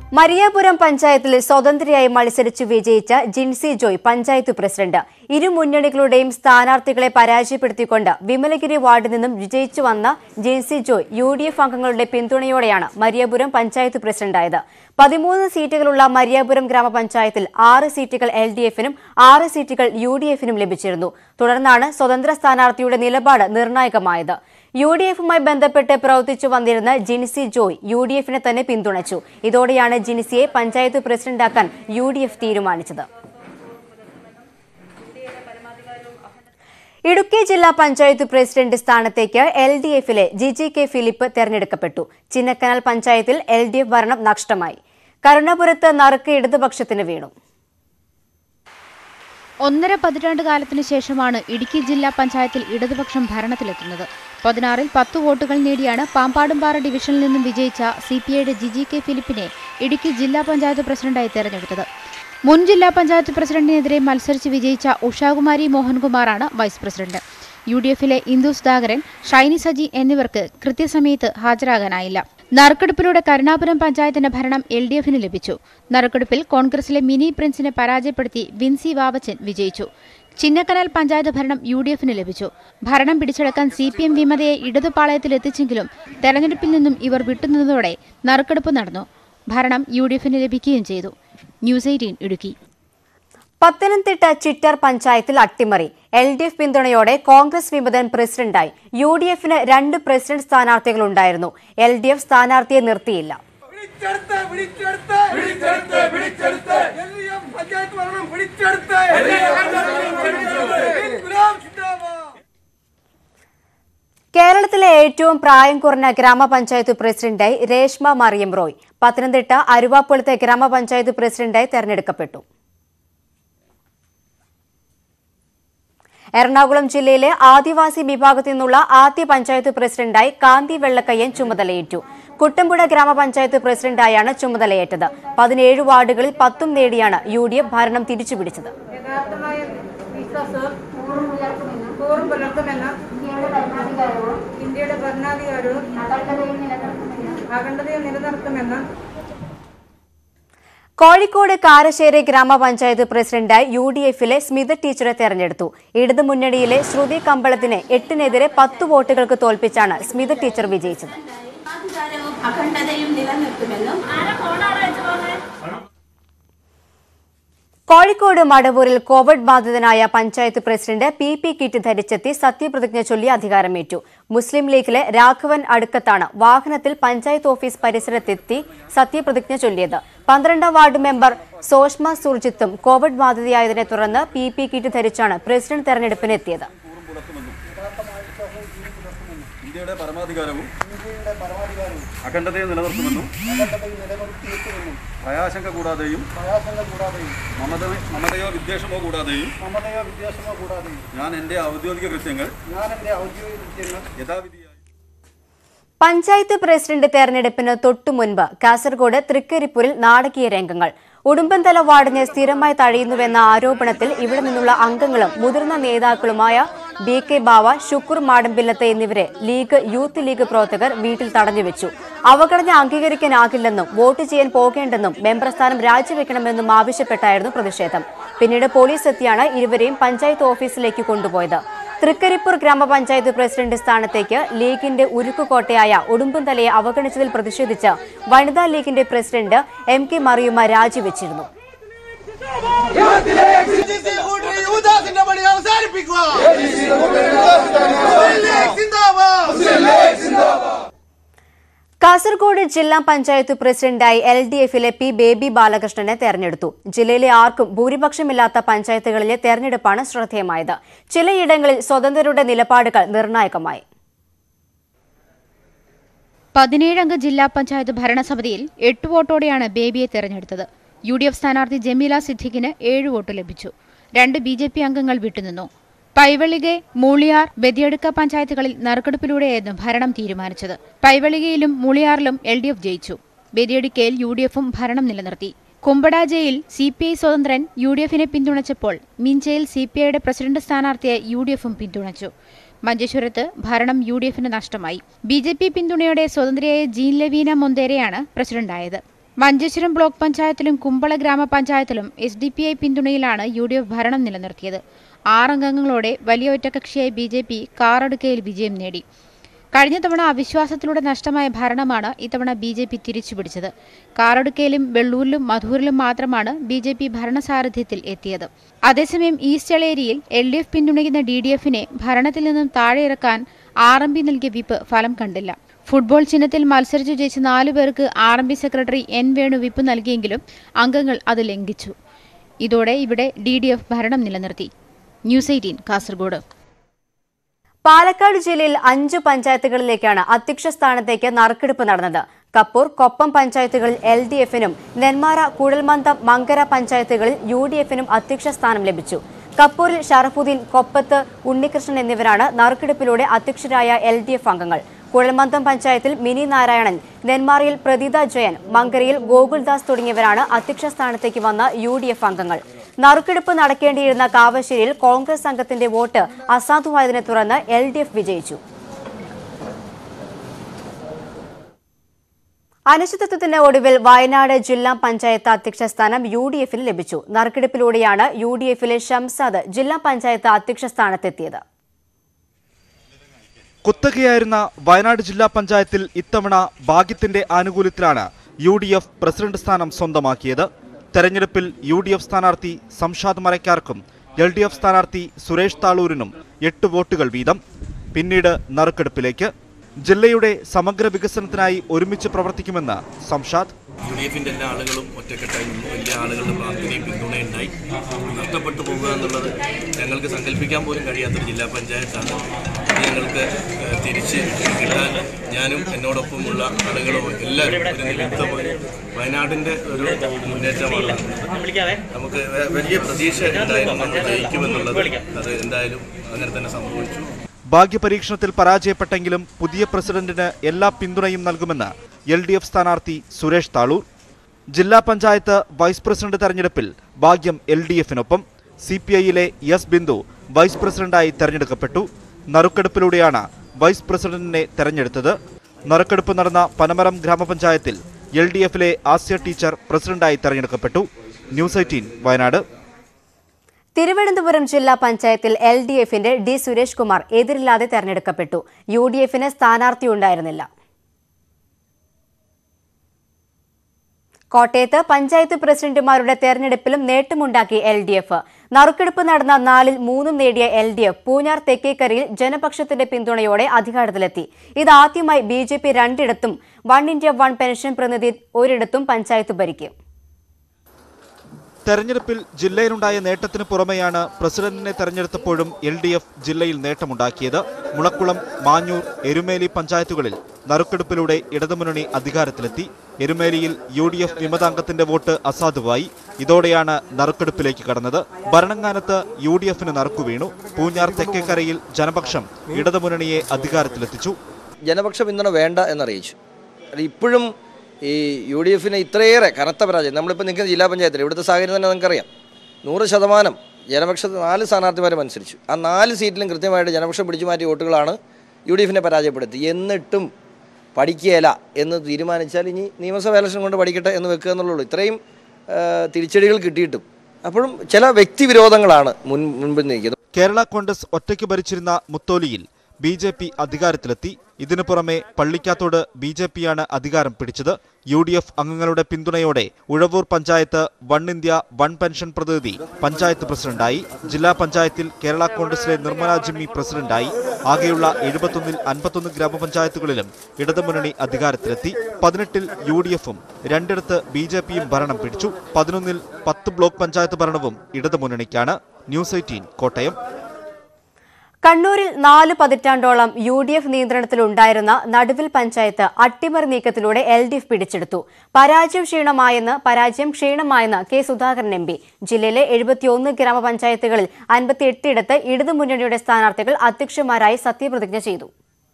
മരിയാപുരം പഞ്ചായത്തിൽ സ്വതന്ത്രയായി മത്സരിച്ച് വിജയിച്ച ജിൻസി ജോയ് പഞ്ചായത്ത് പ്രസിഡന്റ് ഇരു മുന്നണികളുടെയും സ്ഥാനാർത്ഥികളെ പരാജയപ്പെടുത്തിക്കൊണ്ട് വിമലഗിരി വാർഡിൽ നിന്നും വിജയിച്ചു വന്ന Jincy Joy U D F അംഗങ്ങളുടെ പിന്തുണയോടെയാണ് മരിയാപുരം പഞ്ചായത്ത് പ്രസിഡന്റായത് പതിമൂന്ന് സീറ്റുകളുള്ള മരിയാപുരം ഗ്രാമപഞ്ചായത്തിൽ ആറ് സീറ്റുകൾ എൽ ഡി എഫിനും ആറ് സീറ്റുകൾ യു ഡി എഫിനും ലഭിച്ചിരുന്നു തുടർന്നാണ് സ്വതന്ത്ര സ്ഥാനാർത്ഥിയുടെ നിലപാട് നിർണായകമായത് യു ഡി എഫുമായി ബന്ധപ്പെട്ട് പ്രവർത്തിച്ചു വന്നിരുന്ന ജിൻസി ജോയ് യു ഡി എഫിനെ തന്നെ പിന്തുണച്ചു ഇതോടെയാണ് ജിൻസിയെ പഞ്ചായത്ത് പ്രസിഡന്റാക്കാൻ യു ഡി എഫ് തീരുമാനിച്ചത് ഇടുക്കി ജില്ലാ പഞ്ചായത്ത് പ്രസിഡന്റ് സ്ഥാനത്തേക്ക് എൽ ഡി എഫിലെ ജിജി കെ ഫിലിപ്പ് തെരഞ്ഞെടുക്കപ്പെട്ടു ചിന്നക്കനാൽ പഞ്ചായത്തിൽ എൽ ഡി എഫ് ഭരണം നഷ്ടമായി കരുണാപുരത്ത് നറുക്ക് ഇടതുപക്ഷത്തിന് വീണു ഒന്നര പതിറ്റാണ്ട് കാലത്തിന് ശേഷമാണ് ഇടുക്കി ജില്ലാ പഞ്ചായത്തിൽ ഇടതുപക്ഷം ഭരണത്തിലെത്തുന്നത് പതിനാറിൽ പത്ത് വോട്ടുകൾ നേടിയാണ് പാമ്പാടുംപാറ ഡിവിഷനിൽ നിന്നും വിജയിച്ച സി പി ഐയുടെ ജിജി കെ ഫിലിപ്പിനെ ഇടുക്കി ജില്ലാ പഞ്ചായത്ത് പ്രസിഡന്റായി തെരഞ്ഞെടുത്തത് മുൻ ജില്ലാ പഞ്ചായത്ത് പ്രസിഡന്റിനെതിരെ മത്സരിച്ച് വിജയിച്ച ഉഷാകുമാരി മോഹൻകുമാറാണ് വൈസ് പ്രസിഡന്റ് യു ഡി എഫിലെ ഇന്ദു സുധാകരൻ ഷൈനി സജി എന്നിവർക്ക് കൃത്യസമയത്ത് ഹാജരാകാനായില്ല നറുക്കെടുപ്പിലൂടെ കരുണാപുരം പഞ്ചായത്തിന്റെ ഭരണം എൽ ഡി എഫിന് ലഭിച്ചു നറുക്കെടുപ്പിൽ കോൺഗ്രസിലെ മിനി പ്രിൻസിനെ പരാജയപ്പെടുത്തി വിൻസി വാവച്ചൻ വിജയിച്ചു ചിന്നക്കനാൽ പഞ്ചായത്ത് ഭരണം യു ഡി എഫിന് ലഭിച്ചു ഭരണം പിടിച്ചെടുക്കാൻ സി പി എം വിമതയെ ഇടതുപാളയത്തിൽ എത്തിച്ചെങ്കിലും തെരഞ്ഞെടുപ്പിൽ നിന്നും ഇവർ വിട്ടുനിന്നതോടെ നറുക്കെടുപ്പ് നടന്നു ഭരണം യു ഡി എഫിന് ലഭിക്കുകയും ചെയ്തു ന്യൂസ് എയ്റ്റീൻ ഇടുക്കി പത്തനംതിട്ട ചിറ്റർ പഞ്ചായത്തിൽ അട്ടിമറി എൽ ഡി എഫ് പിന്തുണയോടെ കോൺഗ്രസ് വിമതൻ പ്രസിഡന്റായി യു ഡി എഫിന് രണ്ട് പ്രസിഡന്റ് സ്ഥാനാർത്ഥികളുണ്ടായിരുന്നു എൽ ഡി എഫ് സ്ഥാനാർത്ഥിയെ നിർത്തിയില്ല പിടിച്ചെടുത്ത് പിടിച്ചെടുത്ത് പിടിച്ചെടുത്ത് പിടിച്ചെടുത്ത് എല്ലാം പഞ്ചായത്ത് ഭരണം പിടിച്ചെടുത്ത് ഗുലാം സിന്ദാബാദ് കേരളത്തിലെ ഏറ്റവും പ്രായം കുറഞ്ഞ ഗ്രാമപഞ്ചായത്ത് പ്രസിഡന്റായി രേഷ്മ മറിയം റോയ് പത്തനംതിട്ട അരുവാപ്പുളത്തെ ഗ്രാമപഞ്ചായത്ത് പ്രസിഡന്റായി തെരഞ്ഞെടുക്കപ്പെട്ടു എറണാകുളം ജില്ലയിലെ ആദിവാസി വിഭാഗത്തിൽ നിന്നുള്ള ആദ്യ പഞ്ചായത്ത് പ്രസിഡന്റായി കാന്തി വെള്ളക്കയ്യൻ ചുമതലയേറ്റു കുട്ടമ്പുഴ ഗ്രാമപഞ്ചായത്ത് പ്രസിഡന്റായാണ് ചുമതലയേറ്റത് പതിനേഴ് വാർഡുകളിൽ പത്തും നേടിയാണ് യു ഡി എഫ് ഭരണം തിരിച്ചുപിടിച്ചത് യഥാർത്ഥമായ വിശ്വാസവും കൂറും പുലർത്തുമെന്ന് ഇന്ത്യയുടെ ഭരണാധികാരവും അഖണ്ഡതയും നിലനിർത്തുമെന്ന് കോഴിക്കോട് കാരശ്ശേരി ഗ്രാമപഞ്ചായത്ത് പ്രസിഡന്റായി യു ഡി എഫിലെ സ്മിത ടീച്ചറെ തെരഞ്ഞെടുത്തു ഇടതുമുന്നണിയിലെ ശ്രുതി കമ്പളത്തിനെ എട്ടിനെതിരെ പത്ത് വോട്ടുകൾക്ക് തോൽപ്പിച്ചാണ് സ്മിത ടീച്ചർ വിജയിച്ചത് അധികാരവും അഖണ്ഡതയും നിലനിർത്തുമെന്നും കോഴിക്കോട് മടവൂരിൽ കോവിഡ് ബാധിതനായ panchayat president P P kit ധരിച്ചെത്തി സത്യപ്രതിജ്ഞ ചൊല്ലി അധികാരമേറ്റു മുസ്ലിം ലീഗിലെ രാഘവൻ അടുക്കത്താണ് വാഹനത്തിൽ പഞ്ചായത്ത് ഓഫീസ് പരിസരത്തെത്തി സത്യപ്രതിജ്ഞ ചൊല്ലിയത് പന്ത്രണ്ടാം വാർഡ് മെമ്പർ സോഷ്മ സുർജിത്തും കോവിഡ് ബാധിതയായതിനെ തുടർന്ന് പി പി കിറ്റ് ധരിച്ചാണ് പ്രസിഡന്റ് തെരഞ്ഞെടുപ്പിനെത്തിയത് ഇന്ത്യയുടെ പരമാധികാരവും അഖണ്ഡതയും നിലനിർത്തുമെന്നും ഭയാശങ്ക കൂടാതെയും മമത മമതയോ വിദ്വേഷമോ കൂടാതെയും ഞാൻ എൻ്റെ ഔദ്യോഗിക കൃത്യങ്ങൾ യഥാവിധിയായി പഞ്ചായത്ത് പ്രസിഡന്റ് തെരഞ്ഞെടുപ്പിന് തൊട്ടു മുൻപ് കാസർഗോഡ് തൃക്കരിപ്പൂരിൽ നാടകീയ രംഗങ്ങൾ ഉടുമ്പൻതല വാർഡിനെ സ്ഥിരമായി തഴയുന്നുവെന്ന ആരോപണത്തിൽ ഇവിടെ നിന്നുള്ള അംഗങ്ങളും മുതിർന്ന നേതാക്കളുമായ ബി കെ ബാവ ശുക്കൂർ മാടമ്പില്ലത്ത് എന്നിവരെ ലീഗ് യൂത്ത് ലീഗ് പ്രവർത്തകർ വീട്ടിൽ തടഞ്ഞുവെച്ചു അവഗണന അംഗീകരിക്കാനാകില്ലെന്നും വോട്ട് ചെയ്യാൻ പോകേണ്ടെന്നും മെമ്പർ സ്ഥാനം രാജിവെക്കണമെന്നും ആവശ്യപ്പെട്ടായിരുന്നു പ്രതിഷേധം പിന്നീട് പോലീസ് എത്തിയാണ് ഇരുവരെയും പഞ്ചായത്ത് ഓഫീസിലേക്ക് കൊണ്ടുപോയത് തൃക്കരിപ്പൂർ ഗ്രാമപഞ്ചായത്ത് പ്രസിഡന്റ് സ്ഥാനത്തേക്ക് ലീഗിന്റെ ഉരുക്കുകോട്ടയായ ഉടുമ്പൻതലയെ അവഗണിച്ചതിൽ പ്രതിഷേധിച്ച് വനിതാ ലീഗിന്റെ പ്രസിഡന്റ് എം കെ മറിയുമ്മ രാജിവെച്ചിരുന്നു യുവദാസിന്റെ പണി അവസാനിപ്പിക്കുക കാസർഗോഡ് ജില്ലാ പഞ്ചായത്ത് പ്രസിഡന്റായി എൽ ഡി എഫിലെ പി ബേബി ബാലകൃഷ്ണനെ തെരഞ്ഞെടുത്തു ജില്ലയിലെ ആർക്കും ഭൂരിപക്ഷമില്ലാത്ത പഞ്ചായത്തുകളിലെ തെരഞ്ഞെടുപ്പാണ് ശ്രദ്ധേയമായത് ചിലയിടങ്ങളിൽ സ്വതന്ത്രരുടെ നിലപാടുകൾ നിർണായകമായി പതിനേഴംഗ ജില്ലാ പഞ്ചായത്ത് ഭരണസമിതിയിൽ എട്ട് വോട്ടോടെയാണ് ബേബിയെ തെരഞ്ഞെടുത്തത് യു ഡി എഫ് സ്ഥാനാർത്ഥി ജമീല സിദ്ദിഖിന് ഏഴ് വോട്ട് ലഭിച്ചു രണ്ട് ബി ജെ പി അംഗങ്ങൾ വിട്ടുനിന്നു പൈവളികെ മൂളിയാർ ബദിയടുക്ക പഞ്ചായത്തുകളിൽ നറുക്കെടുപ്പിലൂടെയായിരുന്നു ഭരണം തീരുമാനിച്ചത് പൈവളികയിലും മൂളിയാറിലും എൽ ഡി എഫ് ജയിച്ചു ബദിയടുക്കയിൽ യു ഡി എഫും ഭരണം നിലനിർത്തി കുമ്പടാജയിൽ സി പി ഐ സ്വതന്ത്രൻ യു ഡി എഫിനെ പിന്തുണച്ചപ്പോൾ മിഞ്ചയിൽ സി പി ഐയുടെ പ്രസിഡന്റ് സ്ഥാനാർത്ഥിയെ യു ഡി എഫും പിന്തുണച്ചു മഞ്ചേശ്വരത്ത് ഭരണം യു ഡി എഫിന് നഷ്ടമായി ബി ജെ പി പിന്തുണയോടെ സ്വതന്ത്രയായ ജീൻ ലവീന മൊന്തേരയാണ് പ്രസിഡന്റായത് മഞ്ചേശ്വരം ബ്ലോക്ക് പഞ്ചായത്തിലും കുമ്പള ഗ്രാമപഞ്ചായത്തിലും എസ് ഡി പി ഐ പിന്തുണയിലാണ് യു ഡി എഫ് ഭരണം നിലനിർത്തിയത് ആറംഗങ്ങളോടെ വലിയ ഒറ്റകക്ഷിയായി ബി ജെ പി കാറടുക്കയിൽ വിജയം നേടി കഴിഞ്ഞ തവണ അവിശ്വാസത്തിലൂടെ നഷ്ടമായ ഭരണമാണ് ഇത്തവണ ബി ജെ പി തിരിച്ചുപിടിച്ചത് കാറടുക്കയിലും വെള്ളൂരിലും മധൂരിലും മാത്രമാണ് ബി ജെ പി ഭരണസാരഥ്യത്തിൽ എത്തിയത് അതേസമയം ഈസ്റ്റ് എളേരിയിൽ എൽ ഡി എഫ് പിന്തുണയ്ക്കുന്ന ഡി ഡി എഫിനെ ഭരണത്തിൽ നിന്നും താഴെയിറക്കാൻ ആർ എം പി നൽകിയ വിപ്പ് ഫലം കണ്ടില്ല ഫുട്ബോൾ ചിഹ്നത്തിൽ മത്സരിച്ചു ജയിച്ച നാലു പേർക്ക് R M P secretary N Venu whip നൽകിയെങ്കിലും അംഗങ്ങൾ അത് ലംഘിച്ചു ഇതോടെ ഇവിടെ ഡി ഡി എഫ് ഭരണം നിലനിർത്തി ന്യൂസ് എയ്റ്റീൻ കാസർഗോഡ് പാലക്കാട് ജില്ലയിൽ അഞ്ച് പഞ്ചായത്തുകളിലേക്കാണ് അധ്യക്ഷ സ്ഥാനത്തേക്ക് നറുക്കെടുപ്പ് നടന്നത് കപ്പൂർ കൊപ്പം പഞ്ചായത്തുകളിൽ എൽ ഡി എഫിനും നെന്മാറ കുഴൽമന്ദം മങ്കര പഞ്ചായത്തുകളിൽ യു ഡി എഫിനും അധ്യക്ഷ സ്ഥാനം ലഭിച്ചു കപ്പൂരിൽ ഷറഫുദ്ദീൻ കൊപ്പത്ത് ഉണ്ണികൃഷ്ണൻ എന്നിവരാണ് നറുക്കെടുപ്പിലൂടെ അധ്യക്ഷരായ എൽ ഡി എഫ് അംഗങ്ങൾ കുഴൽമന്ദം പഞ്ചായത്തിൽ മിനി നാരായണൻ നെന്മാറയിൽ പ്രതീത ജയൻ മങ്കരയിൽ ഗോകുൽദാസ് തുടങ്ങിയവരാണ് അധ്യക്ഷ സ്ഥാനത്തേക്ക് വന്ന യു ഡി എഫ് അംഗങ്ങൾ നറുക്കെടുപ്പ് നടക്കേണ്ടിയിരുന്ന കാവശ്ശേരിയിൽ കോൺഗ്രസ് സംഘത്തിന്റെ വോട്ട് അസാധുവായതിനെ തുടർന്ന് എൽ ഡി എഫ് വിജയിച്ചു അനിശ്ചിതത്വത്തിന് ഒടുവിൽ വയനാട് ജില്ലാ പഞ്ചായത്ത് അധ്യക്ഷ സ്ഥാനം യു ഡി എഫിന് ലഭിച്ചു നറുക്കെടുപ്പിലൂടെയാണ് യു ഡി എഫിലെ ഷംസാദ് ജില്ലാ പഞ്ചായത്ത് അധ്യക്ഷ സ്ഥാനത്തെത്തിയത് കുത്തകയായിരുന്ന വയനാട് ജില്ലാ പഞ്ചായത്തിൽ ഇത്തവണ ഭാഗ്യത്തിന്റെ ആനുകൂല്യത്തിലാണ് യു ഡി എഫ് പ്രസിഡന്റ് സ്ഥാനം സ്വന്തമാക്കിയത് തെരഞ്ഞെടുപ്പിൽ യു ഡി എഫ് സ്ഥാനാർത്ഥി സംഷാദ് മരക്കാർക്കും എൽ ഡി എഫ് സ്ഥാനാർത്ഥി സുരേഷ് താളൂരിനും എട്ട് വോട്ടുകൾ വീതം പിന്നീട് നറുക്കെടുപ്പിലേക്ക് ജില്ലയുടെ സമഗ്ര വികസനത്തിനായി ഒരുമിച്ച് പ്രവർത്തിക്കുമെന്ന് സംഷാദ് യു ഡി എഫിൻ്റെ എല്ലാ ആളുകളും ഒറ്റക്കെട്ടായി നിന്നു വലിയ ആളുകളുടെ പ്രാർത്ഥനയും പിന്തുണയുണ്ടായി നഷ്ടപ്പെട്ടു പോകുക എന്നുള്ളത് ഞങ്ങൾക്ക് സങ്കല്പിക്കാൻ പോലും കഴിയാത്തൊരു ജില്ലാ പഞ്ചായത്താണ് ഇത് ഞങ്ങൾക്ക് ഏഹ്, തിരിച്ച് കിട്ടാൻ ഞാനും എന്നോടൊപ്പമുള്ള ആളുകളും എല്ലാവരും ഒരു നിമിത്തമായി വയനാടിൻ്റെ ഒരു മുന്നേറ്റമാണ് നടന്നത്. നമുക്ക് വെ- വലിയ പ്രതീക്ഷ ഉണ്ടായിരുന്നു നമ്മൾ ജയിക്കുമെന്നുള്ളത് അത് എന്തായാലും അങ്ങനെ തന്നെ സംഭവിച്ചു ഭാഗ്യപരീക്ഷണത്തിൽ പരാജയപ്പെട്ടെങ്കിലും പുതിയ പ്രസിഡന്റിന് എല്ലാ പിന്തുണയും നൽകുമെന്ന് എൽ ഡി എഫ് സ്ഥാനാർത്ഥി സുരേഷ് താളൂർ ജില്ലാ പഞ്ചായത്ത് വൈസ് പ്രസിഡന്റ് തെരഞ്ഞെടുപ്പിൽ ഭാഗ്യം എൽ ഡി എഫിനൊപ്പം സി പി ഐയിലെ എസ് ബിന്ദു വൈസ് പ്രസിഡന്റായി തെരഞ്ഞെടുക്കപ്പെട്ടു നറുക്കെടുപ്പിലൂടെയാണ് വൈസ് പ്രസിഡന്റിനെ തെരഞ്ഞെടുത്തത് നറുക്കെടുപ്പ് നടന്ന പനമരം ഗ്രാമപഞ്ചായത്തിൽ എൽ ഡി എഫിലെ ആസ്യ ടീച്ചർ പ്രസിഡന്റായി തെരഞ്ഞെടുക്കപ്പെട്ടു ന്യൂസ് എയ്റ്റീൻ വയനാട് തിരുവനന്തപുരം ജില്ലാ പഞ്ചായത്തിൽ എൽ ഡി എഫിന്റെ ഡി സുരേഷ് കുമാർ എതിരില്ലാതെ തെരഞ്ഞെടുക്കപ്പെട്ടു യു ഡി എഫിന് സ്ഥാനാർത്ഥിയുണ്ടായിരുന്നില്ല കോട്ടയത്ത് പഞ്ചായത്ത് പ്രസിഡന്റുമാരുടെ തെരഞ്ഞെടുപ്പിലും നേട്ടമുണ്ടാക്കി എൽ ഡി എഫ് നറുക്കെടുപ്പ് നടന്ന നാലിൽ മൂന്നും നേടിയ എൽ ഡി എഫ് പൂഞ്ഞാർ തെക്കേക്കരയിൽ ജനപക്ഷത്തിന്റെ പിന്തുണയോടെ അധികാരത്തിലെത്തി ഇതാദ്യമായി ബി ജെ പി രണ്ടിടത്തും വൺ ഇന്ത്യ വൺ പെൻഷൻ പ്രതിനിധി ഒരിടത്തും പഞ്ചായത്ത് ഭരിക്കും തെരഞ്ഞെടുപ്പിൽ ജില്ലയിലുണ്ടായ നേട്ടത്തിന് പുറമെയാണ് പ്രസിഡന്റിനെ തെരഞ്ഞെടുത്തപ്പോഴും എൽ ഡി എഫ് ജില്ലയിൽ നേട്ടമുണ്ടാക്കിയത് മുളക്കുളം മാഞ്ഞൂർ എരുമേലി പഞ്ചായത്തുകളിൽ നറുക്കെടുപ്പിലൂടെ ഇടതുമുന്നണി അധികാരത്തിലെത്തി എരുമേലിയിൽ യു ഡി എഫ് വിമതാംഗത്തിന്റെ വോട്ട് അസാധുവായി ഇതോടെയാണ് നറുക്കെടുപ്പിലേക്ക് കടന്നത് ഭരണങ്ങാനത്ത് യു ഡി എഫിന് നറുക്കു വീണു പൂഞ്ഞാർ തെക്കേക്കരയിൽ ജനപക്ഷം ഇടതുമുന്നണിയെ അധികാരത്തിലെത്തിച്ചു ജനപക്ഷ പിന്തുണ വേണ്ട എന്നറിയിച്ചു അത് ഇപ്പോഴും ഈ യു ഡി എഫിന് ഇത്രയേറെ കനത്ത പരാജയം നമ്മളിപ്പോൾ നിൽക്കുന്ന ജില്ലാ പഞ്ചായത്തിൽ ഇവിടുത്തെ സാഹചര്യം തന്നെ നിങ്ങൾക്കറിയാം നൂറ് ശതമാനം ജനപക്ഷത്ത് നാല് സ്ഥാനാർത്ഥിമാർ മത്സരിച്ചു ആ നാല് സീറ്റിലും കൃത്യമായിട്ട് ജനപക്ഷം പിടിച്ചു മാറ്റിയ വോട്ടുകളാണ് യു ഡി എഫിനെ പരാജയപ്പെടുത്തി എന്നിട്ടും പഠിക്കുകയില്ല എന്ന് തീരുമാനിച്ചാൽ ഇനി നിയമസഭ ഇലക്ഷൻ കൊണ്ട് പഠിക്കട്ടെ എന്ന് വെക്കുക എന്നുള്ളൂ ഇത്രയും ആ, തിരിച്ചടികൾ കിട്ടിയിട്ടും അപ്പോഴും ചില വ്യക്തിവിരോധങ്ങളാണ് മുൻ മുൻപിൽ നിൽക്കുന്നത് കേരള കോൺഗ്രസ് ഒറ്റയ്ക്ക് ഭരിച്ചിരുന്ന മുത്തോലിയിൽ ബി ജെ പി അധികാരത്തിലെത്തി ഇതിനു പുറമെ പള്ളിക്കാത്തോട് ബി ജെ പിയാണ് അധികാരം പിടിച്ചത് യു ഡി എഫ് അംഗങ്ങളുടെ പിന്തുണയോടെ Uzhavoor panchayat one India one pension പ്രതിനിധി പഞ്ചായത്ത് പ്രസിഡന്റായി ജില്ലാ പഞ്ചായത്തിൽ കേരള കോൺഗ്രസിലെ നിർമ്മല ജിമ്മി പ്രസിഡന്റായി ആകെയുള്ള എഴുപത്തൊന്നിൽ അൻപത്തൊന്ന് ഗ്രാമപഞ്ചായത്തുകളിലും ഇടതുമുന്നണി അധികാരത്തിലെത്തി പതിനെട്ടിൽ യു ഡി എഫും രണ്ടിടത്ത് ബി ജെ പിയും ഭരണം പിടിച്ചു പതിനൊന്നിൽ പത്ത് ബ്ലോക്ക് പഞ്ചായത്ത് ഭരണവും ഇടതുമുന്നണിക്കാണ് ന്യൂസ് എയ്റ്റീൻ കോട്ടയം കണ്ണൂരിൽ നാല് പതിറ്റാണ്ടോളം യു ഡി എഫ് നിയന്ത്രണത്തിലുണ്ടായിരുന്ന നടുവിൽ പഞ്ചായത്ത് അട്ടിമറി നീക്കത്തിലൂടെ എൽ ഡി എഫ് പിടിച്ചെടുത്തു പരാജയം ക്ഷീണമായെന്ന് പരാജയം ക്ഷീണമായെന്ന് കെ സുധാകരൻ എം പി ജില്ലയിലെ എഴുപത്തിയൊന്ന് ഗ്രാമപഞ്ചായത്തുകളിൽ അൻപത്തിയെട്ടിടത്ത് ഇടതുമുന്നണിയുടെ സ്ഥാനാർത്ഥികൾ അധ്യക്ഷന്മാരായി സത്യപ്രതിജ്ഞ ചെയ്തു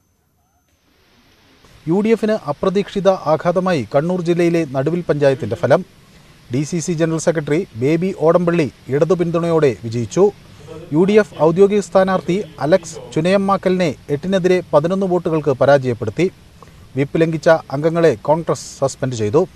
യു ഡി എഫിന് അപ്രതീക്ഷിത ആഘാതമായി കണ്ണൂർ ജില്ലയിലെ നടുവിൽ പഞ്ചായത്തിന്റെ ഫലം D C C general secretary Baby Odampally ഇടതു പിന്തുണയോടെ വിജയിച്ചു യു ഡി എഫ് ഔദ്യോഗിക സ്ഥാനാർത്ഥി അലക്സ് ചുനയമ്മാക്കലിനെ എട്ടിനെതിരെ പതിനൊന്ന് വോട്ടുകൾക്ക് പരാജയപ്പെടുത്തി വിപ്പ് ലംഘിച്ച അംഗങ്ങളെ കോൺഗ്രസ് സസ്പെൻഡ് ചെയ്തു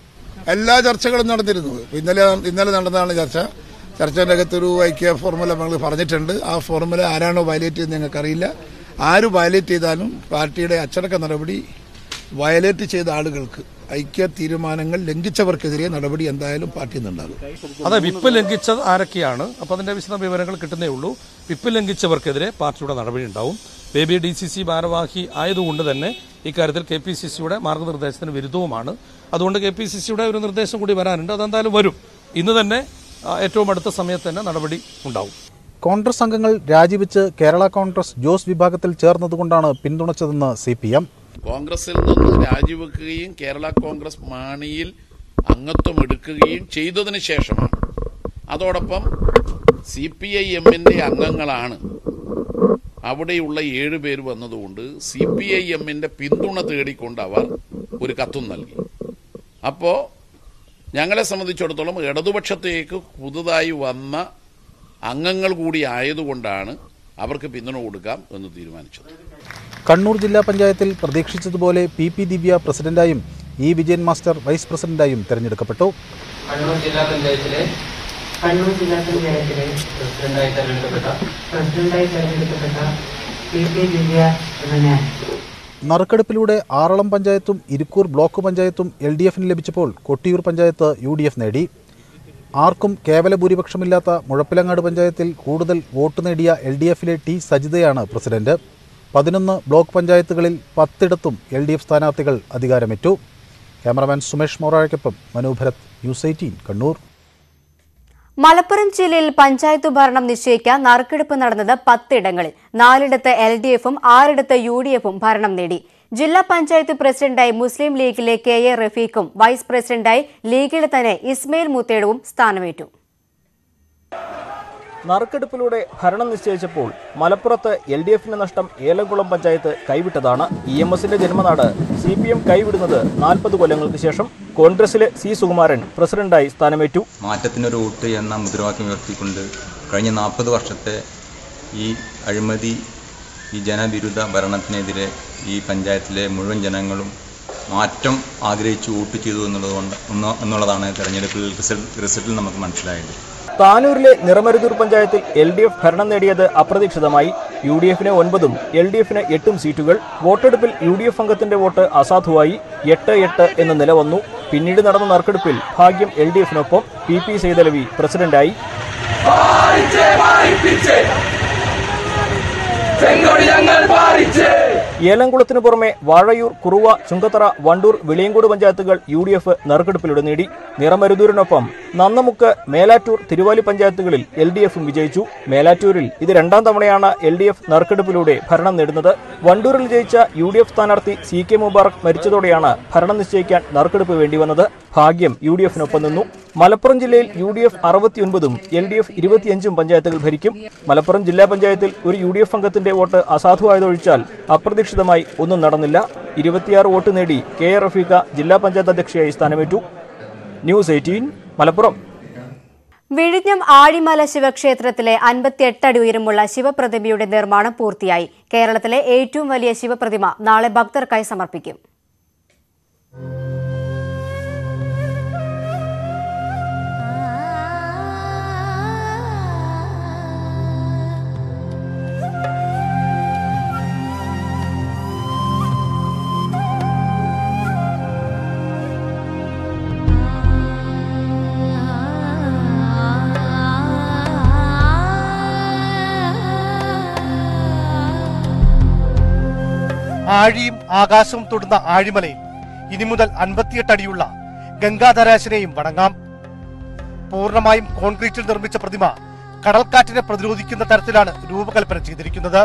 എല്ലാ ചർച്ചകളും നടന്നിരുന്നു ഇന്നലെ ഇന്നലെ നടന്നതാണ് ചർച്ച ചർച്ചയുടെ അകത്തൊരു ഐക്യ ഫോർമുല നമ്മൾ പറഞ്ഞിട്ടുണ്ട് ആ ഫോർമുല ആരാണോ വയലേറ്റ് ചെയ്ത് ഞങ്ങൾക്കറിയില്ല ആര് വയലേറ്റ് ചെയ്താലും പാർട്ടിയുടെ അച്ചടക്ക നടപടി വയലേറ്റ് ചെയ്ത ആളുകൾക്ക് ഐക്യ തീരുമാനങ്ങൾ ലംഘിച്ചവർക്കെതിരെ നടപടി എന്തായാലും പാർട്ടിയിൽ നിന്നുണ്ടാകും അതെ വിപ്പ് ലംഘിച്ചത് ആരൊക്കെയാണ് അപ്പോൾ അതിന്റെ വിശദ വിവരങ്ങൾ കിട്ടുന്നേ ഉള്ളൂ വിപ്പ് ലംഘിച്ചവർക്കെതിരെ പാർട്ടിയുടെ നടപടി ഉണ്ടാവും ബേബി ഡി സി സി ഭാരവാഹി ആയതുകൊണ്ട് തന്നെ ഇക്കാര്യത്തിൽ കെ പി സി സിയുടെ മാർഗനിർദ്ദേശത്തിന് വിരുദ്ധവുമാണ് അതുകൊണ്ട് കെ പി സി സിയുടെ ഒരു നിർദ്ദേശം കൂടി വരാനുണ്ട് അതെന്തായാലും വരും ഇന്ന് തന്നെ ആ, ഏറ്റവും അടുത്ത സമയത്ത് തന്നെ നടപടി ഉണ്ടാവും കോൺഗ്രസ് അംഗങ്ങൾ രാജിവെച്ച് കേരള കോൺഗ്രസ് ജോസ് വിഭാഗത്തിൽ ചേർന്നതുകൊണ്ടാണ് പിന്തുണച്ചതെന്ന് സി പി എം കോൺഗ്രസിൽ നിന്ന് രാജിവെക്കുകയും കേരള കോൺഗ്രസ് മാണിയിൽ അംഗത്വം എടുക്കുകയും ചെയ്തതിന് ശേഷമാണ് അതോടൊപ്പം സി പി ഐ എമ്മിൻ്റെ അംഗങ്ങളാണ് അവിടെയുള്ള ഏഴ് പേര് വന്നതുകൊണ്ട് സി പി ഐ എമ്മിൻ്റെ പിന്തുണ തേടിക്കൊണ്ട് അവർ ഒരു കത്തും നൽകി അപ്പോൾ ഞങ്ങളെ സംബന്ധിച്ചിടത്തോളം ഇടതുപക്ഷത്തേക്ക് പുതുതായി വന്ന അംഗങ്ങൾ കൂടി ആയതുകൊണ്ടാണ് അവർക്ക് പിന്തുണ കൊടുക്കാം എന്ന് തീരുമാനിച്ചത് കണ്ണൂർ ജില്ലാ പഞ്ചായത്തിൽ പ്രതീക്ഷിച്ചതുപോലെ പി പി ദിവ്യ പ്രസിഡന്റായും ഇ വിജയൻ മാസ്റ്റർ വൈസ് പ്രസിഡന്റായും തെരഞ്ഞെടുക്കപ്പെട്ടു കണ്ണൂർ ജില്ലാ പഞ്ചായത്തിലെ കണ്ണൂർ ജില്ലാ പഞ്ചായത്തിലെ പ്രസിഡന്റായി തെരഞ്ഞെടുക്കപ്പെട്ട പ്രസിഡന്റായി തെരഞ്ഞെടുക്കപ്പെട്ട പി പി ദിവ്യ എന്ന ഞാൻ നറുക്കെടുപ്പിലൂടെ ആറളം പഞ്ചായത്തും ഇരിക്കൂർ ബ്ലോക്ക് പഞ്ചായത്തും എൽ ഡി എഫിന് ലഭിച്ചപ്പോൾ Kottiyoor panchayat U D F നേടി ആർക്കും കേവല ഭൂരിപക്ഷമില്ലാത്ത മുഴപ്പിലങ്ങാട് പഞ്ചായത്തിൽ കൂടുതൽ വോട്ട് നേടിയ എൽ ഡി എഫിലെ ടി സജിതയാണ് പ്രസിഡന്റ് പതിനൊന്ന് ബ്ലോക്ക് പഞ്ചായത്തുകളിൽ പത്തിടത്തും എൽ ഡി എഫ് സ്ഥാനാർത്ഥികൾ അധികാരമേറ്റു ക്യാമറമാൻ സുമേഷ് മൊറാഴയ്ക്കൊപ്പം മനോഭരത് ന്യൂസ് എയ്റ്റീൻ കണ്ണൂർ മലപ്പുറം ജില്ലയിൽ പഞ്ചായത്ത് ഭരണം നിശ്ചയിക്കാൻ നറുക്കെടുപ്പ് നടന്നത് പത്തിടങ്ങളിൽ നാലിടത്ത് എൽ ഡി എഫും ആറിടത്ത് യു ഡി എഫും ഭരണം നേടി ജില്ലാ പഞ്ചായത്ത് പ്രസിഡന്റായി മുസ്ലിം ലീഗിലെ കെ എ റഫീഖും വൈസ് പ്രസിഡന്റായി ലീഗിലെ തന്നെ ഇസ്മയിൽ മുത്തേടവും സ്ഥാനമേറ്റു നറുക്കെടുപ്പിലൂടെ ഭരണം നിശ്ചയിച്ചപ്പോൾ മലപ്പുറത്ത് എൽ ഡി എഫിന്റെ നഷ്ടം ഏലംകുളം പഞ്ചായത്ത് കൈവിട്ടതാണ് ഇ എം എസിന്റെ ജന്മനാട് സി പി എം കൈവിടുന്നത് നാൽപ്പത് കൊല്ലങ്ങൾക്ക് ശേഷം കോൺഗ്രസിലെ സി സുകുമാരൻ പ്രസിഡന്റായി സ്ഥാനമേറ്റു മാറ്റത്തിനൊരു വോട്ട് എന്ന മുദ്രാവാക്യം ഉയർത്തിക്കൊണ്ട് കഴിഞ്ഞ നാൽപ്പത് വർഷത്തെ ഈ അഴിമതി ഈ ജനവിരുദ്ധ ഭരണത്തിനെതിരെ ഈ പഞ്ചായത്തിലെ മുഴുവൻ ജനങ്ങളും മാറ്റം ആഗ്രഹിച്ച് വോട്ട് ചെയ്തു എന്നുള്ളതുകൊണ്ട് എന്ന- എന്നുള്ളതാണ് തെരഞ്ഞെടുപ്പിൽ റിസൾട്ട് റിസൾട്ടിൽ നമുക്ക് മനസ്സിലായത് താനൂരിലെ നിറമരുതൂർ പഞ്ചായത്തിൽ എൽ ഡി എഫ് ഭരണം നേടിയത് അപ്രതീക്ഷിതമായി യു ഡി എഫിന് ഒൻപതും എൽ ഡി എഫിന് എട്ടും സീറ്റുകൾ വോട്ടെടുപ്പിൽ യു ഡി എഫ് അംഗത്തിന്റെ വോട്ട് അസാധുവായി എട്ട് എട്ട് എന്ന നില വന്നു പിന്നീട് നടന്ന നറുക്കെടുപ്പിൽ ഭാഗ്യം എൽ ഡി എഫിനൊപ്പം പി പി സൈതലവി പ്രസിഡന്റായി ഏലംകുളത്തിനു പുറമെ വാഴയൂർ കുറുവ ചുങ്കത്തറ വണ്ടൂർ വെളിയങ്കോട് പഞ്ചായത്തുകൾ യു ഡി എഫ് നറുക്കെടുപ്പിലൂടെ നേടി നിറമരുതൂരിനൊപ്പം നന്നമുക്ക് മേലാറ്റൂർ തിരുവാലി പഞ്ചായത്തുകളിൽ എൽ ഡി എഫും വിജയിച്ചു മേലാറ്റൂരിൽ ഇത് രണ്ടാം തവണയാണ് എൽ ഡി എഫ് നറുക്കെടുപ്പിലൂടെ ഭരണം നേടുന്നത് വണ്ടൂരിൽ ജയിച്ച യു ഡി എഫ് സ്ഥാനാർത്ഥി സി കെ മുബാറക് മരിച്ചതോടെയാണ് ഭരണം നിശ്ചയിക്കാൻ നറുക്കെടുപ്പ് വേണ്ടിവന്നത് ഭാഗ്യം യു ഡി എഫിനൊപ്പം നിന്നു മലപ്പുറം ജില്ലയിൽ യു ഡി എഫ് അറുപത്തിയൊൻപതും എൽ ഡി എഫ് ഇരുപത്തിയഞ്ചും പഞ്ചായത്തുകൾ ഭരിക്കും മലപ്പുറം ജില്ലാ പഞ്ചായത്തിൽ ഒരു യു ഡി എഫ് അംഗത്തിന്റെ വോട്ട് അസാധുവായതൊഴിച്ചാൽ അപ്രതീക്ഷിതമായി ഒന്നും നടന്നില്ല ഇരുപത്തിയാറ് വോട്ട് നേടി കെ എ റഫീഖ ജില്ലാ പഞ്ചായത്ത് അധ്യക്ഷയായി സ്ഥാനമേറ്റു ന്യൂസ് എയ്റ്റീൻ മലപ്പുറം വിഴിഞ്ഞം ആഴിമല ശിവക്ഷേത്രത്തിലെ അൻപത്തിയെട്ട് അടി ഉയരമുള്ള ശിവപ്രതിമയുടെ നിർമ്മാണം പൂർത്തിയായി കേരളത്തിലെ ഏറ്റവും വലിയ ശിവപ്രതിമ നാളെ ഭക്തർക്കായി സമർപ്പിക്കും ആഴിയും ആകാശവും തൊടുന്ന ആഴിമലയിൽ ഇനി മുതൽ അൻപത്തിയെട്ട് അടിയുള്ള ഗംഗാധരാശനെയും വണങ്ങാം പൂർണ്ണമായും കോൺക്രീറ്റിൽ നിർമ്മിച്ച പ്രതിമ കടൽക്കാറ്റിനെ പ്രതിരോധിക്കുന്ന തരത്തിലാണ് രൂപകൽപ്പന ചെയ്തിരിക്കുന്നത്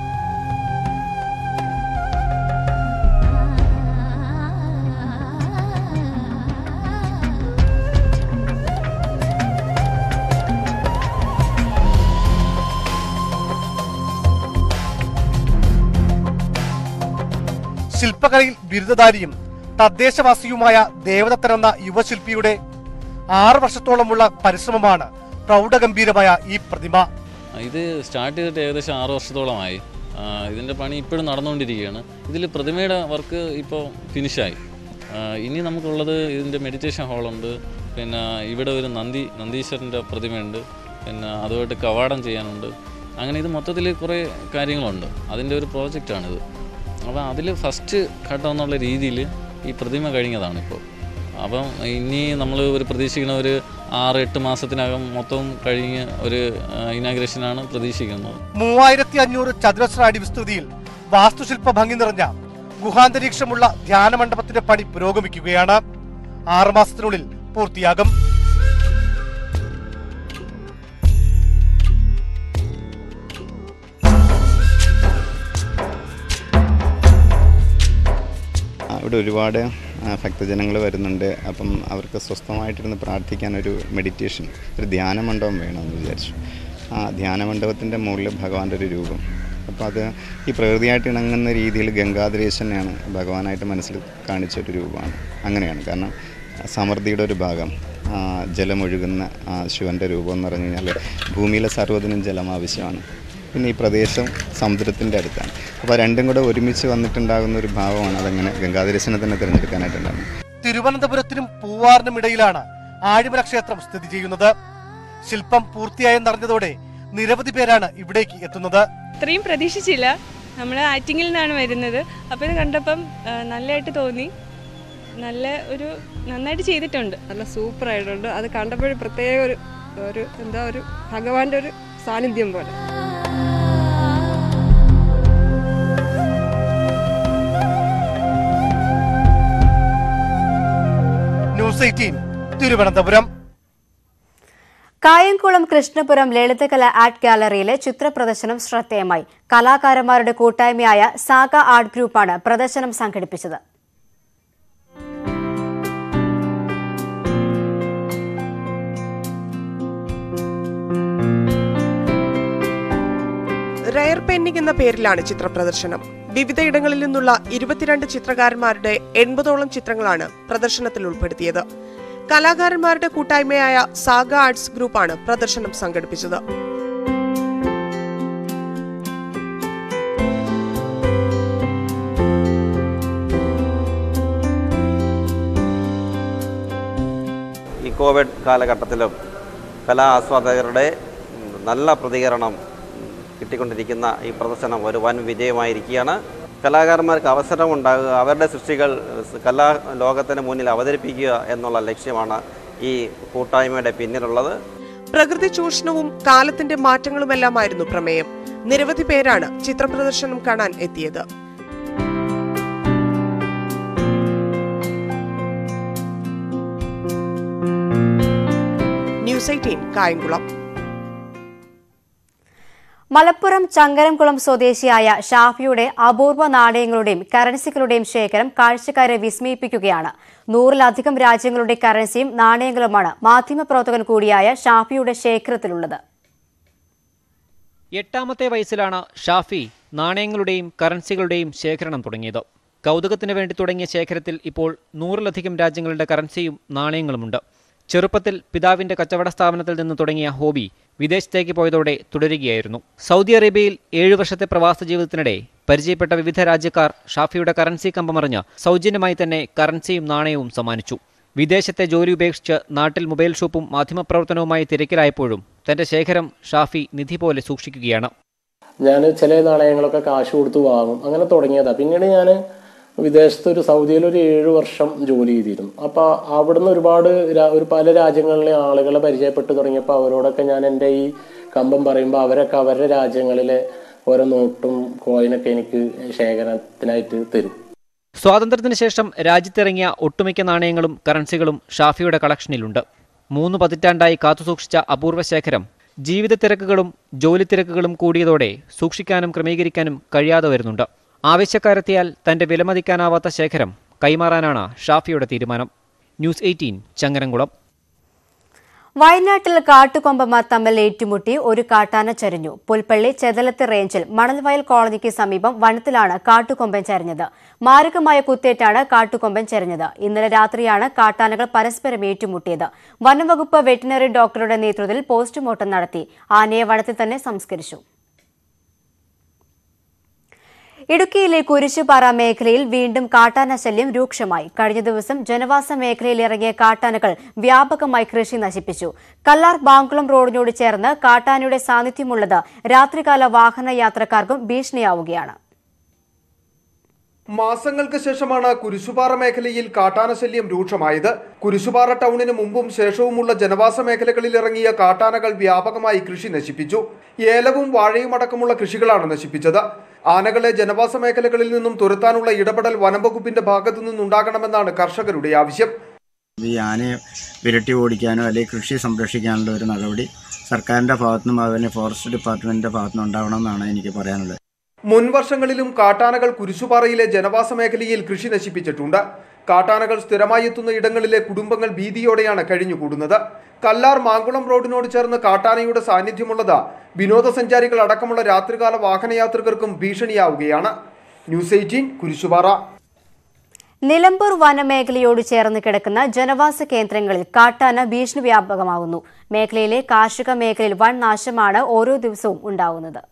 ശില്പകലയിൽ ബിരുദധാരിയും തദ്ദേശവാസിയുമായ ദേവദത്തൻ എന്ന യുവശില്പിയുടെ ആറ് വർഷത്തോളമുള്ള പരിശ്രമമാണ് പ്രൗഢഗംഭീരമായ ഈ പ്രതിമ ഇത് സ്റ്റാർട്ട് ചെയ്തിട്ട് ഏകദേശം ആറ് വർഷത്തോളമായി ആ, ഇതിൻ്റെ പണി ഇപ്പോഴും നടന്നുകൊണ്ടിരിക്കുകയാണ് ഇതിൽ പ്രതിമയുടെ വർക്ക് ഇപ്പോൾ ഫിനിഷായി ആ, ഇനി നമുക്കുള്ളത് ഇതിൻ്റെ മെഡിറ്റേഷൻ ഹാളുണ്ട് പിന്നെ ഇവിടെ ഒരു നന്ദി നന്ദീശ്വരൻ്റെ പ്രതിമയുണ്ട് പിന്നെ അതുമായിട്ട് കവാടം ചെയ്യാനുണ്ട് അങ്ങനെ ഇത് മൊത്തത്തിൽ കുറേ കാര്യങ്ങളുണ്ട് അതിൻ്റെ ഒരു പ്രോജക്റ്റാണിത് അപ്പോൾ അതിൽ ഫസ്റ്റ് ഘട്ടം എന്നുള്ള രീതിയിൽ ഈ പ്രതിമ കഴിഞ്ഞതാണ് ഇപ്പോൾ അപ്പം ഇനി നമ്മൾ ഒരു പ്രതീക്ഷിക്കുന്ന ഒരു ആറ് എട്ട് മാസത്തിനകം മൊത്തം കഴിഞ്ഞ് ഒരു ഇനാഗ്രേഷനാണ് പ്രതീക്ഷിക്കുന്നത് മൂവായിരത്തി അഞ്ഞൂറ് ചതുരശ്ര അടി വിസ്തൃതിയിൽ വാസ്തുശില്പ ഭംഗി നിറഞ്ഞ ഗുഹാന്തരീക്ഷമുള്ള ധ്യാന മണ്ഡപത്തിന്റെ പണി പുരോഗമിക്കുകയാണ് ആറുമാസത്തിനുള്ളിൽ പൂർത്തിയാകും ആ, ഇവിടെ ഒരുപാട് ആ, ഭക്തജനങ്ങൾ വരുന്നുണ്ട് അപ്പം അവർക്ക് സ്വസ്ഥമായിട്ടിരുന്ന് പ്രാർത്ഥിക്കാൻ ഒരു മെഡിറ്റേഷൻ ഒരു ധ്യാന മണ്ഡപം വേണമെന്ന് വിചാരിച്ചു ആ ധ്യാന മണ്ഡപത്തിൻ്റെ മുകളിൽ ഭഗവാന്റെ ഒരു രൂപം അപ്പോൾ അത് ഈ പ്രകൃതിയായിട്ട് ഇണങ്ങുന്ന രീതിയിൽ ഗംഗാധരേശനെയാണ് ഭഗവാനായിട്ട് മനസ്സിൽ കാണിച്ച ഒരു രൂപമാണ് അങ്ങനെയാണ് കാരണം സമൃദ്ധിയുടെ ഒരു ഭാഗം ആ, ജലമൊഴുകുന്ന ആ, ശിവൻ്റെ രൂപം എന്ന് പറഞ്ഞു കഴിഞ്ഞാൽ ഭൂമിയിലെ സർവ്വതിനും ജലം ആവശ്യമാണ് പിന്നെ ഈ പ്രദേശം സമുദ്രത്തിൻ്റെ അടുത്താണ് അപ്പോൾ രണ്ടും കൂടെ ഒരുമിച്ച് വന്നിട്ടുണ്ടാകുന്ന ഒരു ഭാവമാണ് അതങ്ങനെ ഗംഗാധരേശനെ തന്നെ തിരഞ്ഞെടുക്കാനായിട്ടുണ്ടാകുന്നത് തിരുവനന്തപുരത്തിനും പൂവാറിനും ഇടയിലാണ് ആഴിമല ക്ഷേത്രം സ്ഥിതി ചെയ്യുന്നത് ശില്പം പൂർത്തിയായെന്നറിഞ്ഞതോടെ നിരവധി പേരാണ് ഇവിടേക്ക് എത്തുന്നത് ഇത്രയും പ്രതീക്ഷിച്ചില്ല നമ്മൾ ആറ്റിങ്ങിൽ നിന്നാണ് വരുന്നത് അപ്പോൾ ഇത് കണ്ടപ്പം ആ, നല്ലതായിട്ട് തോന്നി നല്ല ഒരു നന്നായിട്ട് ചെയ്തിട്ടുണ്ട് നല്ല സൂപ്പർ ആയിട്ടുണ്ട് അത് കണ്ടപ്പോഴും പ്രത്യേക ഒരു ഒരു എന്താ ഒരു ഭഗവാന്റെ ഒരു സാന്നിധ്യം പോലെ news eighteen Thiruvananthapuram Kayamkulam Krishnapuram Lalithakala art ഗാലറിയിലെ ചിത്രപ്രദർശനം ശ്രദ്ധേയമായി കലാകാരന്മാരുടെ കൂട്ടായ്മയായ സാഗ ആർട്ട് ഗ്രൂപ്പാണ് പ്രദർശനം സംഘടിപ്പിച്ചത് റയർ പെയിന്റിംഗ് എന്ന പേരിലാണ് ചിത്രപ്രദർശനം വിവിധയിടങ്ങളിൽ നിന്നുള്ള ഇരുപത്തിരണ്ട് ചിത്രകാരന്മാരുടെ എൺപതോളം ചിത്രങ്ങളാണ് പ്രദർശനത്തിൽ ഉൾപ്പെടുത്തിയത് കലാകാരന്മാരുടെ കൂട്ടായ്മയായ സാഗ ആർട്സ് ഗ്രൂപ്പാണ് പ്രദർശനം സംഘടിപ്പിച്ചത് ഈ കോവിഡ് കാലഘട്ടത്തിലും കലാ ആസ്വാദകരുടെ ഉം, നല്ല പ്രതികരണം ഉം, കിട്ടിക്കൊണ്ടിരിക്കുന്ന ഈ പ്രദർശനം ഒരു വൻ വിജയമായിരിക്കുകയാണ് കലാകാരന്മാർക്ക് അവസരം ഉണ്ടാകുക അവരുടെ സൃഷ്ടികൾ സ് കലാ ലോകത്തിന് മുന്നിൽ അവതരിപ്പിക്കുക എന്നുള്ള ലക്ഷ്യമാണ് ഈ കൂട്ടായ്മയുടെ പിന്നിലുള്ളത് പ്രകൃതി ചൂഷണവും കാലത്തിന്റെ മാറ്റങ്ങളുമെല്ലാമായിരുന്നു പ്രമേയം നിരവധി പേരാണ് ചിത്രപ്രദർശനം കാണാൻ എത്തിയത് ന്യൂസ് എയ്റ്റീൻ കായംകുളം മലപ്പുറം ചങ്കരംകുളം സ്വദേശിയായ ഷാഫിയുടെ അപൂർവ നാണയങ്ങളുടെയും കറൻസികളുടെയും ശേഖരം കാഴ്ചക്കാരെ വിസ്മയിപ്പിക്കുകയാണ് നൂറിലധികം രാജ്യങ്ങളുടെ കറൻസിയും നാണയങ്ങളുമാണ് മാധ്യമപ്രവർത്തകൻ കൂടിയായ ഷാഫിയുടെ ശേഖരത്തിലുള്ളത് എട്ടാമത്തെ വയസ്സിലാണ് ഷാഫി നാണയങ്ങളുടെയും കറൻസികളുടെയും ശേഖരണം തുടങ്ങിയത് കൗതുകത്തിന് വേണ്ടി തുടങ്ങിയ ശേഖരത്തിൽ ഇപ്പോൾ നൂറിലധികം രാജ്യങ്ങളുടെ കറൻസിയും നാണയങ്ങളുമുണ്ട് ചെറുപ്പത്തിൽ പിതാവിന്റെ കച്ചവട സ്ഥാപനത്തിൽ നിന്ന് തുടങ്ങിയ ഹോബി വിദേശത്തേക്ക് പോയതോടെ തുടരുകയായിരുന്നു സൗദി അറേബ്യയിൽ ഏഴു വർഷത്തെ പ്രവാസ ജീവിതത്തിനിടെ പരിചയപ്പെട്ട വിവിധ രാജ്യക്കാർ ഷാഫിയുടെ കറൻസി കമ്പമറിഞ്ഞ് സൗജന്യമായി തന്നെ കറൻസിയും നാണയവും സമ്മാനിച്ചു വിദേശത്തെ ജോലി ഉപേക്ഷിച്ച് നാട്ടിൽ മൊബൈൽ ഷോപ്പും മാധ്യമപ്രവർത്തനവുമായി തിരക്കിലായപ്പോഴും തന്റെ ശേഖരം ഷാഫി നിധി പോലെ സൂക്ഷിക്കുകയാണ് ഞാൻ ചില നാണയങ്ങളൊക്കെ കാശ് കൊടുത്ത് വാങ്ങും അങ്ങനെ തുടങ്ങിയതാണ് പിന്നീട് ഞാൻ വിദേശത്ത് ഒരു സൗദിയിൽ ഒരു ഏഴ് വർഷം ജോലി ചെയ്തിരുന്നു അപ്പോൾ അവിടുന്ന് ഒരുപാട് രാ- ഒരു പല രാജ്യങ്ങളിലെ ആളുകളെ പരിചയപ്പെട്ട് തുടങ്ങിയപ്പോൾ അവരോടൊക്കെ ഞാൻ എൻ്റെ ഈ കമ്പം പറയുമ്പോൾ അവരൊക്കെ അവരുടെ രാജ്യങ്ങളിലെ ഓരോ നോട്ടും കോയിനൊക്കെ എനിക്ക് ശേഖരണത്തിനായിട്ട് തരും സ്വാതന്ത്ര്യത്തിന് ശേഷം രാജ്യത്തിറങ്ങിയ ഒട്ടുമിക്ക നാണയങ്ങളും കറൻസികളും ഷാഫിയുടെ കളക്ഷനിലുണ്ട് മൂന്ന് പതിറ്റാണ്ടായി കാത്തുസൂക്ഷിച്ച അപൂർവ ശേഖരം ജീവിത തിരക്കുകളും ജോലി തിരക്കുകളും കൂടിയതോടെ സൂക്ഷിക്കാനും ക്രമീകരിക്കാനും കഴിയാതെ വരുന്നുണ്ട് ആവശ്യക്കാരെത്തിയാൽ തന്റെ വിലമതിക്കാനാവാത്ത ശേഖരം കൈമാറാനാണ് ഷാഫിയുടെ തീരുമാനം ന്യൂസ് എയ്റ്റീൻ ചങ്ങരംകുളം വയനാട്ടിൽ കാട്ടുകൊമ്പന്മാർ തമ്മിൽ ഏറ്റുമുട്ടി ഒരു കാട്ടാന ചരിഞ്ഞു പുൽപ്പള്ളി ചെതലത്ത് റേഞ്ചിൽ മണൽവയൽ കോളനിക്ക് സമീപം വനത്തിലാണ് കാട്ടുകൊമ്പൻ ചരിഞ്ഞത് മാരകമായ കുത്തേറ്റാണ് കാട്ടുകൊമ്പൻ ചരിഞ്ഞത് ഇന്നലെ രാത്രിയാണ് കാട്ടാനകൾ പരസ്പരം ഏറ്റുമുട്ടിയത് വനംവകുപ്പ് വെറ്റിനറി ഡോക്ടറുടെ നേതൃത്വത്തിൽ പോസ്റ്റ്മോർട്ടം നടത്തി ആനയെ വനത്തിൽ തന്നെ സംസ്കരിച്ചു ഇടുക്കിയിലെ കുരിശുപാറ മേഖലയിൽ വീണ്ടും കാട്ടാന ശല്യം രൂക്ഷമായി കഴിഞ്ഞ ദിവസം ജനവാസ മേഖലയിൽ ഇറങ്ങിയ കാട്ടാനകൾ വ്യാപകമായി കൃഷി നശിപ്പിച്ചു കല്ലാർ ബാങ്കുളം റോഡിനോട് ചേർന്ന് കാട്ടാനയുടെ സാന്നിധ്യമുള്ളത് രാത്രികാല വാഹന യാത്രക്കാർക്കും ഭീഷണിയാവുകയാണ് മാസങ്ങൾക്ക് ശേഷമാണ് കുരിശുപാറ മേഖലയിൽ കാട്ടാനശല്യം രൂക്ഷമായത് കുരിശുപാറ ടൗണിന് മുമ്പും ശേഷവുമുള്ള ജനവാസ മേഖലകളിൽ ഇറങ്ങിയ കാട്ടാനകൾ വ്യാപകമായി കൃഷി നശിപ്പിച്ചു ഏലവും വാഴയും അടക്കമുള്ള കൃഷികളാണ് നശിപ്പിച്ചത് ആനകളെ ജനവാസ മേഖലകളിൽ നിന്നും തുരത്താനുള്ള ഇടപെടൽ വനംവകുപ്പിന്റെ ഭാഗത്തു നിന്നുണ്ടാകണമെന്നാണ് കർഷകരുടെ ആവശ്യം ഈ ആനയെ വിരട്ടി ഓടിക്കാനോ അല്ലെങ്കിൽ കൃഷി സംരക്ഷിക്കാനുള്ള ഒരു നടപടി സർക്കാരിൻ്റെ ഭാഗത്തുനിന്നും അതുപോലെ ഫോറസ്റ്റ് ഡിപ്പാർട്ട്മെൻറ്റിൻ്റെ ഭാഗത്തുനിന്നും ഉണ്ടാവണമെന്നാണ് എനിക്ക് പറയാനുള്ളത് മുൻ വർഷങ്ങളിലും കാട്ടാനകൾ കുരിശുപാറയിലെ ജനവാസ മേഖലയിൽ കൃഷി നശിപ്പിച്ചിട്ടുണ്ട് കാട്ടാനകൾ സ്ഥിരമായി എത്തുന്ന ഇടങ്ങളിലെ കുടുംബങ്ങൾ ഭീതിയോടെയാണ് കഴിഞ്ഞുകൂടുന്നത് കല്ലാർ മാങ്കുളം റോഡിനോട് ചേർന്ന് കാട്ടാനയുടെ സാന്നിധ്യമുള്ളത് വിനോദസഞ്ചാരികൾ അടക്കമുള്ള രാത്രികാല വാഹനയാത്രികർക്കും ഭീഷണിയാവുകയാണ് ന്യൂസ് എയ്റ്റീൻ കുരിശുപാറ നിലമ്പൂർ വനമേഖലയോട് ചേർന്ന് കിടക്കുന്ന ജനവാസ കേന്ദ്രങ്ങളിൽ കാട്ടാന ഭീഷണി വ്യാപകമാകുന്നു മേഖലയിലെ കാർഷിക മേഖലയിൽ വൻ നാശമാണ് ഓരോ ദിവസവും ഉണ്ടാവുന്നത്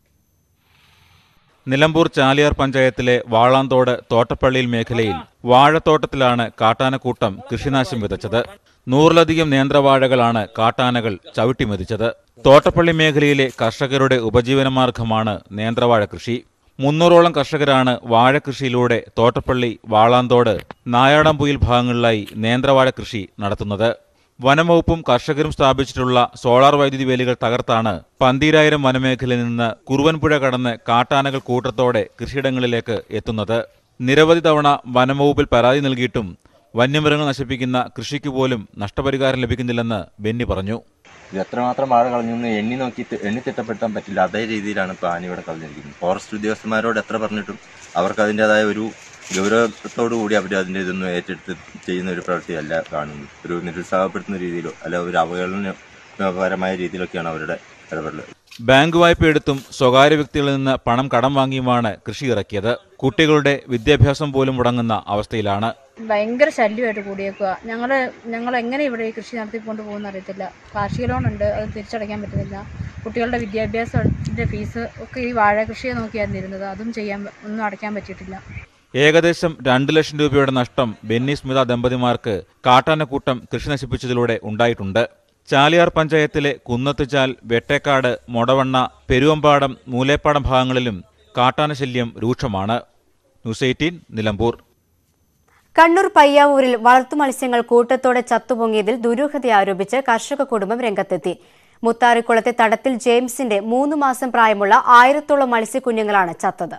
നിലമ്പൂർ ചാലിയാർ പഞ്ചായത്തിലെ വാളാന്തോട് തോട്ടപ്പള്ളിയിൽ മേഖലയിൽ വാഴത്തോട്ടത്തിലാണ് കാട്ടാനക്കൂട്ടം കൃഷിനാശം വിതച്ചത് നൂറിലധികം നേന്ത്രവാഴകളാണ് കാട്ടാനകൾ ചവിട്ടിമെതിച്ചത് തോട്ടപ്പള്ളി മേഖലയിലെ കർഷകരുടെ ഉപജീവനമാർഗമാണ് നേന്ത്രവാഴ കൃഷി മുന്നൂറോളം കർഷകരാണ് വാഴകൃഷിയിലൂടെ തോട്ടപ്പള്ളി വാളാന്തോട് നായാടംപുയിൽ ഭാഗങ്ങളിലായി നേന്ത്രവാഴ കൃഷി നടത്തുന്നത് വനംവകുപ്പും കർഷകരും സ്ഥാപിച്ചിട്ടുള്ള സോളാർ വൈദ്യുതി വേലികൾ തകർത്താണ് പന്തീരായിരം വനമേഖലയിൽ നിന്ന് കുറുവൻപുഴ കടന്ന് കാട്ടാനകൾ കൂട്ടത്തോടെ കൃഷിയിടങ്ങളിലേക്ക് എത്തുന്നത് നിരവധി തവണ വനംവകുപ്പിൽ പരാതി നൽകിയിട്ടും വന്യമൃഗങ്ങൾ നശിപ്പിക്കുന്ന കൃഷിക്ക് പോലും നഷ്ടപരിഹാരം ലഭിക്കുന്നില്ലെന്ന് ബെന്നി പറഞ്ഞു ഇത് എത്രമാത്രം വാഴ കളഞ്ഞെന്ന് എണ്ണി നോക്കി തി- എണ്ണി തിട്ടപ്പെടുത്താൻ പറ്റില്ല അതേ രീതിയിലാണ് ഇപ്പോൾ ആന ഇവിടെ കളഞ്ഞിരിക്കുന്നത് ഫോറസ്റ്റ് ഉദ്യോഗസ്ഥന്മാരോട് എത്ര പറഞ്ഞിട്ടും അവർക്ക് അതിൻ്റെതായ ഒരു ഗൗരവത്തോടു കൂടി അവർ അതിൻ്റെ ഇതൊന്നും ഏറ്റെടുത്ത് ചെയ്യുന്ന ഒരു പ്രവൃത്തിയല്ല കാണുന്നത് ഒരു നിരുത്സാഹപ്പെടുത്തുന്ന രീതിയിലോ അല്ല ഒരു അവഹേളനപരമായ രീതിയിലൊക്കെയാണ് അവരുടെ ഇടപെടൽ ബാങ്ക് വായ്പ എടുത്തും സ്വകാര്യ വ്യക്തികളിൽ നിന്ന് പണം കടം വാങ്ങിയുമാണ് കൃഷി ഇറക്കിയത് കുട്ടികളുടെ വിദ്യാഭ്യാസം പോലും മുടങ്ങുന്ന അവസ്ഥയിലാണ് ഭയങ്കര ശല്യമായിട്ട് കൂടിയേക്കുക ഞങ്ങൾ ഞങ്ങൾ എങ്ങനെ ഇവിടെ ഈ കൃഷി നടത്തിക്കൊണ്ട് പോകുന്ന അറിയത്തില്ല കാർഷിക ലോൺ ഉണ്ട് അത് തിരിച്ചടയ്ക്കാൻ പറ്റുന്നില്ല കുട്ടികളുടെ വിദ്യാഭ്യാസത്തിൻ്റെ ഫീസ് ഒക്കെ ഈ വാഴ കൃഷിയെ നോക്കിയായിരുന്നു ഇരുന്നത് അതും ചെയ്യാൻ പ- ഒന്നും അടയ്ക്കാൻ പറ്റിയിട്ടില്ല ഏകദേശം രണ്ട് ലക്ഷം രൂപയുടെ നഷ്ടം ബെന്നി സ്മിത ദമ്പതിമാർക്ക് കാട്ടാനക്കൂട്ടം കൃഷി നശിപ്പിച്ചതിലൂടെ ഉണ്ടായിട്ടുണ്ട് ചാലിയാർ പഞ്ചായത്തിലെ കുന്നത്തുചാൽ വെട്ടേക്കാട് മൊടവണ്ണ പെരുവമ്പാടം മൂലേപ്പാടം ഭാഗങ്ങളിലും കാട്ടാനശല്യം രൂക്ഷമാണ് ന്യൂസ് എയ്റ്റീൻ നിലമ്പൂർ കണ്ണൂർ പയ്യാവൂരിൽ വളർത്തുമത്സ്യങ്ങൾ കൂട്ടത്തോടെ ചത്തുപൊങ്ങിയതിൽ ദുരൂഹത ആരോപിച്ച് കർഷക കുടുംബം രംഗത്തെത്തി മുത്താറിക്കുളത്തെ തടത്തിൽ ജെയിംസിന്റെ മൂന്ന് മാസം പ്രായമുള്ള ആയിരത്തോളം മത്സ്യക്കുഞ്ഞുങ്ങളാണ് ചത്തത്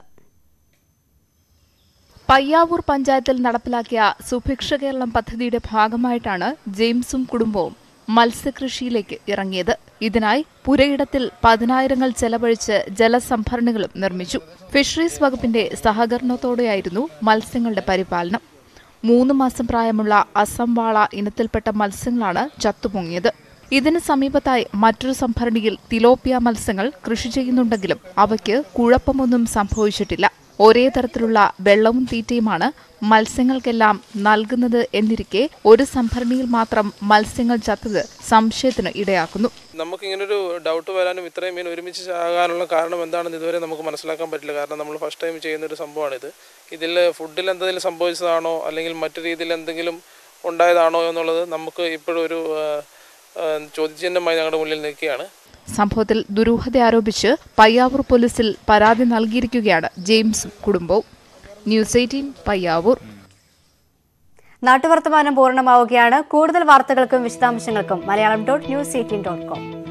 പയ്യാവൂർ പഞ്ചായത്തിൽ നടപ്പിലാക്കിയ സുഭിക്ഷ കേരളം പദ്ധതിയുടെ ഭാഗമായിട്ടാണ് ജെയിംസും കുടുംബവും മത്സ്യകൃഷിയിലേക്ക് ഇറങ്ങിയത് ഇതിനായി പുരയിടത്തിൽ പതിനായിരങ്ങൾ ചെലവഴിച്ച് ജലസംഭരണികളും നിർമ്മിച്ചു ഫിഷറീസ് വകുപ്പിന്റെ സഹകരണത്തോടെയായിരുന്നു മത്സ്യങ്ങളുടെ പരിപാലനം മൂന്ന് മാസം പ്രായമുള്ള അസം വാള ഇനത്തിൽപ്പെട്ട മത്സ്യങ്ങളാണ് ചത്തുപൊങ്ങിയത് ഇതിന് സമീപത്തായി മറ്റൊരു സംഭരണിയിൽ തിലോപ്പിയ മത്സ്യങ്ങൾ കൃഷി ചെയ്യുന്നുണ്ടെങ്കിലും അവയ്ക്ക് കുഴപ്പമൊന്നും സംഭവിച്ചിട്ടില്ല ഒരേ തരത്തിലുള്ള വെള്ളവും തീറ്റയുമാണ് മത്സ്യങ്ങൾക്കെല്ലാം നൽകുന്നത് എന്നിരിക്കെ ഒരു സംഭരണിയിൽ മാത്രം മത്സ്യങ്ങൾ ചത്തത് സംശയത്തിന് ഇടയാക്കുന്നു നമുക്ക് ഇങ്ങനൊരു ഡൗട്ട് വരാനും ഇത്രയും മീൻ ഒരുമിച്ച് ആകാനുള്ള കാരണം എന്താണെന്ന് ഇതുവരെ നമുക്ക് മനസ്സിലാക്കാൻ പറ്റില്ല കാരണം നമ്മൾ ഫസ്റ്റ് ടൈം ചെയ്യുന്ന ഒരു സംഭവമാണിത് ഇതിൽ ഫുഡിൽ എന്തെങ്കിലും സംഭവിച്ചതാണോ അല്ലെങ്കിൽ മറ്റു രീതിയിൽ എന്തെങ്കിലും ഉണ്ടായതാണോ എന്നുള്ളത് നമുക്ക് ഇപ്പോഴും ഒരു ആ, ആ, ചോദ്യചിഹ്നമായി ഞങ്ങളുടെ മുന്നിൽ നിൽക്കുകയാണ് സംഭവത്തിൽ ദുരൂഹത ആരോപിച്ച് പയ്യാവൂർ പോലീസിൽ പരാതി നൽകിയിരിക്കുകയാണ് ജെയിംസും കുടുംബവും ന്യൂസ് എയ്റ്റീൻ പയ്യാവൂർ നാട്ടുവർത്തമാനം പൂർണ്ണമാവുകയാണ് കൂടുതൽ വാർത്തകൾക്കും വിശദാംശങ്ങൾക്കും Malayalam dot news eighteen dot com